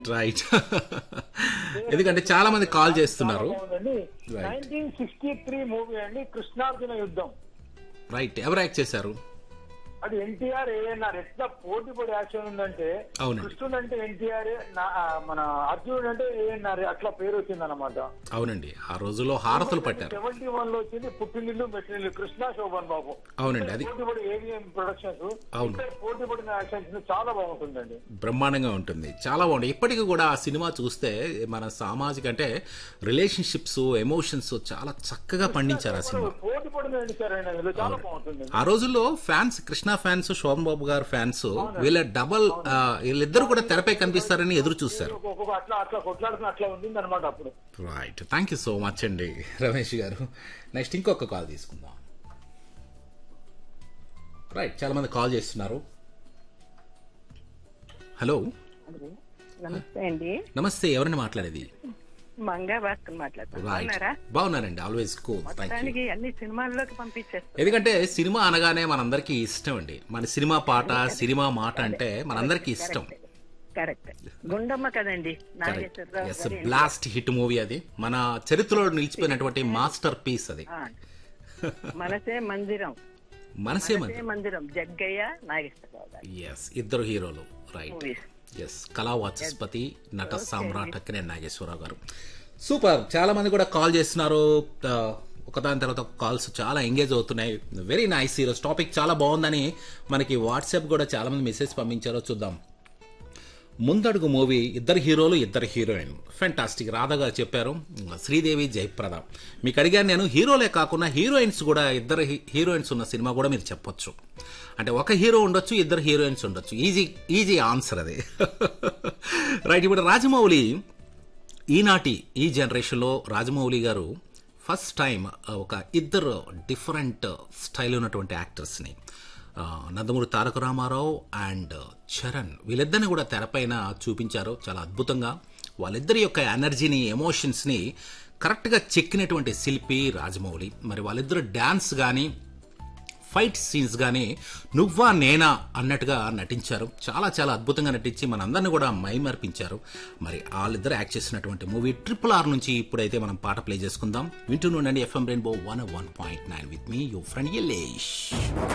Right ఎందుకంటే చాలా మంది కాల్ చేస్తున్నారు Right. Nineteen sixty three movie అండి కృష్ణార్జున యుద్ధం రైట్ ఎవరు యాక్ట్ చేశారు అది ఎన్టీఆర్ ఏఎన్ఆర్ ఎట్లా పోటీ పడి యాక్షన్ ఉందంటే అవునండి. కృష్ణుడు అంటే ఎన్టీఆర్ మన అర్జునుడు అంటే ఏఎన్ఆర్ అట్లా పేరు వచ్చింది అనమాట అవునండి ఆ రోజుల్లో హారతులు పట్టారు సెవెంటీ వన్ లో వచ్చింది పుట్టినిల్లు మెట్టినిల్లు కృష్ణ శోభన్ బాబు అవునండి అది పోటీ పడి ఏవిఎం ప్రొడక్షన్స్ అవును. ఇక్కడ పోటీ పడిన యాక్షన్స్ చాలా బాగుంటుందండి బ్రహ్మాండంగా ఉంటుంది చాలా బాగుంది ఇప్పటికీ కూడా ఆ సినిమా చూస్తే మన సామాజిక అంటే రిలేషన్షిప్స్ ఎమోషన్స్ చాలా చక్కగా పండించారు ఆ సినిమా పోటీ పడిన ఎన్టీఆర్ అయినా ఇందులో చాలా బాగుంటుంది ఆ రోజుల్లో ఫ్యాన్స్ కృష్ణ ఫ్యాన్స్ శోభన్ బాబు గారు ఫ్యాన్స్ వీళ్ళ డబల్ ఆ, వీళ్ళిద్దరు కూడా తెరపై కనిపిస్తారని ఎదురు చూస్తారు ఒక్కొక్క అట్లా అట్లా కొట్లాడుతున్న అట్లా ఉండింది అనమాట అప్పుడు right thank you so much అండి రమేష్ గారు నెక్స్ట్ ఇంకొక కాల్ తీసుకుందాం రైట్ చాలా మంది కాల్ చేస్తున్నారు హలో నమస్తే అండి నమస్తే ఎవరిని మాట్లాడేది మంగా భాస్కర్ మాట్లాడుతున్నారా రైట్ బాగున్నారండి ఆల్వేస్ కూల్ థ్యాంక్ యూ దానికి అన్ని సినిమాల్లోకి పంపించేస్తారు ఎందుకంటే సినిమా అనగానే మనందరికీ ఇష్టం అండి మన సినిమా పాట సినిమా మాట అంటే మనందరికీ ఇష్టం కరెక్ట్ గుండమ్మ కదండి కరెక్ట్ నాగేశ్వరరావు ఎస్ గారి బ్లాస్ట్ హిట్ మూవీ అది మన చరిత్రలో నిలిచిపోయినటువంటి మాస్టర్ పీస్ అది ఆ. మనసే మందిరం మనసే మంది మనసే మందిరం జగ్గయ్య నాగేశ్వరరావు గారు ఎస్ ఇద్దరు హీరోలు రైట్ మూవీస్ ఎస్ కళా వాచస్పతి నట సామ్రాట్ అక్కినే నాగేశ్వరరావు గారు సూపర్ చాలా మంది కూడా కాల్ చేస్తున్నారు ఆ, ఒకదాని తర్వాత ఒక కాల్స్ చాలా ఎంగేజ్ అవుతున్నాయి వెరీ నైస్ ఈరోజు టాపిక్ చాలా బాగుందని మనకి వాట్సాప్ కూడా చాలా మంది మెసేజ్ పంపించారో చూద్దాం ముందడుగు మూవీ ఇద్దరు హీరోలు ఇద్దరు హీరోయిన్ ఫెంటాస్టిక్ రాధా గారు చెప్పారు శ్రీదేవి జయప్రద మీకు అడిగాను నేను హీరోలే కాకుండా హీరోయిన్స్ కూడా ఇద్దరు హీ- హీరోయిన్స్ ఉన్న సినిమా కూడా మీరు చెప్పొచ్చు అంటే ఒక హీరో ఉండొచ్చు ఇద్దరు హీరోయిన్స్ ఉండొచ్చు ఈజీ ఈజీ ఆన్సర్ అది రైట్ ఇప్పుడు రాజమౌళి ఈనాటి ఈ జనరేషన్లో రాజమౌళి గారు ఫస్ట్ టైం ఒక ఇద్దరు డిఫరెంట్ స్టైల్ ఉన్నటువంటి యాక్టర్స్ని ఆ, నందమూరి తారక రామారావు అండ్ చరణ్ వీళ్ళిద్దరిని కూడా తెరపైన చూపించారు చాలా అద్భుతంగా వాళ్ళిద్దరి యొక్క ఎనర్జీని ఎమోషన్స్ని కరెక్ట్గా చెక్కినటువంటి శిల్పి రాజమౌళి మరి వాళ్ళిద్దరు డ్యాన్స్ కానీ ఫైట్ సీన్స్ కానీ నువ్వా నేనా అన్నట్టుగా నటించారు చాలా చాలా అద్భుతంగా నటించి మనందరిని కూడా మైమర్పించారు మరి వాళ్ళిద్దరు యాక్ట్ చేసినటువంటి మూవీ ట్రిపుల్ ఆర్ నుంచి ఇప్పుడైతే మనం పాట ప్లే చేసుకుందాం వింటూ నుండండి FM rainbow one one point nine with మీ యూ ఫ్రెండ్ ఎల్లేష్